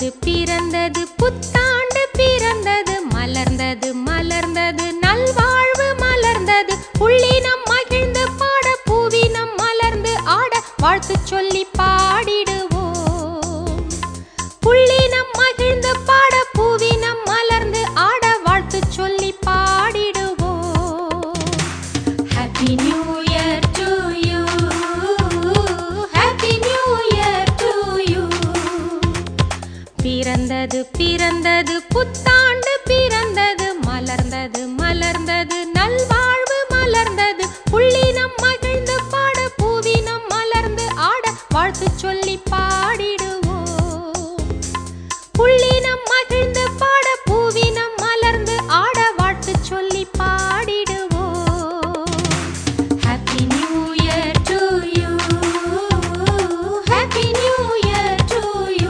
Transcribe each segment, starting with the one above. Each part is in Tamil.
பிறந்தது பிறந்தது புத்தாண்டு பிறந்தது மலர்ந்தது மலர்ந்தது நல்வாழ்வு மலர்ந்தது புள்ளினம் மகிழ்ந்து பாட பூவினம் மலர்ந்து ஆட வாழ்த்து சொல்லி பாடிடுவோம் புள்ளினம் மகிழ்ந்து பாட பூவினம் மலர்ந்து ஆட வாழ்த்து சொல்லி பாடிடுவோம் happy new year to you happy new year to you பிறந்தது பிறந்தது புத்தாண்டு பிறந்தது மலர்ந்தது மலர்ந்தது நல்வாழ்வு மலர்ந்தது புள்ளினம் மகிழ்ந்து பாட பூவினம் மலர்ந்து ஆட வாழ்த்து சொல்லி பாடிடுவோம் புள்ளினம் மகிழ்ந்து பாட பூவினம் மலர்ந்து ஆட வாழ்த்து சொல்லி பாடிடுவோம் happy new year to you happy new year to you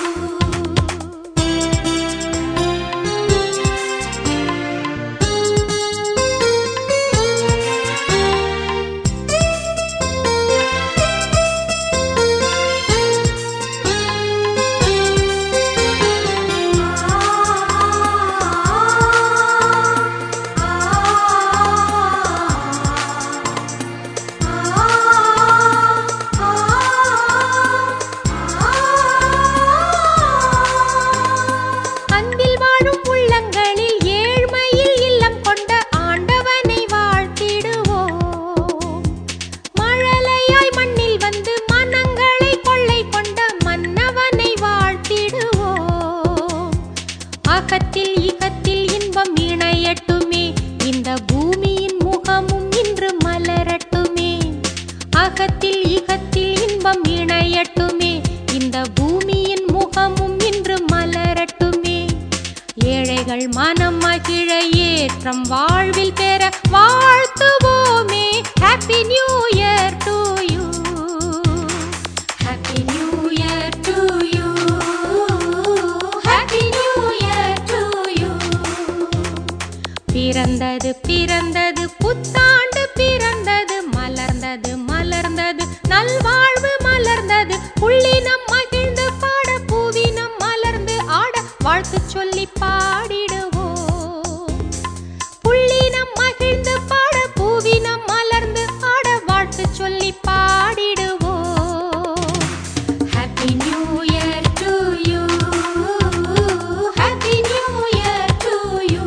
அன்பில் வாழும் உள்ளங்களில் ஏழ்மையில் இல்லம் கொண்ட ஆண்டவனை வாழ்த்திடுவோம் மழலையாய் மண்ணில் வந்து மனங்களை கொள்ளை கொண்ட மன்னவனை வாழ்த்திடுவோம் அகத்தில் இகத்தில் இன்பம் இணையட்டுமே இந்த பூமியின் முகமும் இன்று மலரட்டுமே அகத்தில் இகத்தில் இன்பம் இணையட்டுமே இந்த பூமியின் முகமும் இன்று மலரட்டுமே ஏழைகள் மனம் மகிழ ஏற்றம் வாழ்வில் பெற வாழ்த்துவோமே happy new year to you happy new year to you happy new year to you பிறந்தது பிறந்தது புத்தாண்டு பிறந்தது மலர்ந்தது மலர்ந்தது நல்வாழ்வு மலர்ந்தது புள்ளினம் மகிழ்ந்து பாட பூவினம் மலர்ந்து ஆட வாழ்த்து சொல்லி பாடிடுவோம் புள்ளினம் மகிழ்ந்து பாட பூவினம் மலர்ந்து ஆட வாழ்த்து சொல்லி பாடிடுவோம் happy new year to you happy new year to you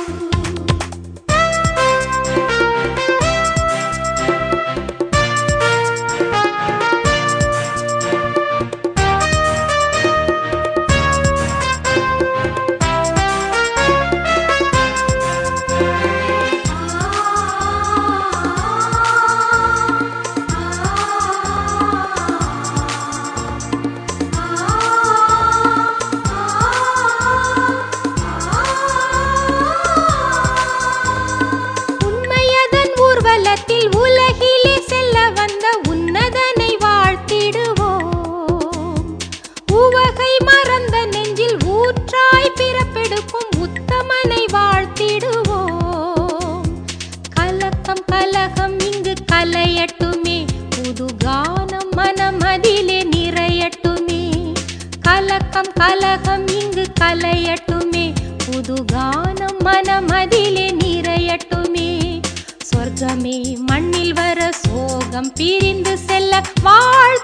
உண்மையதன் ஊர்வலத்தில் உலகிலே செல்ல வந்த உன்னதனை வாழ்த்திடுவோம் உவகை மறந்த நெஞ்சில் ஊற்றாய் பிறப்பெடுக்கும் உத்தமனை வாழ்த்திடுவோம் கலக்கம் கலகம் இங்கு கலையட்டுமே புது கானம் மனமதிலே நிறையட்டுமே கலக்கம் கலகம் இங்கு கலையட்டுமே புது கானம் மனமதிலே நிறையட்டுமே சொர்க்கமே மண்ணில் வர சோகம் பிரிந்து செல்ல வாழ்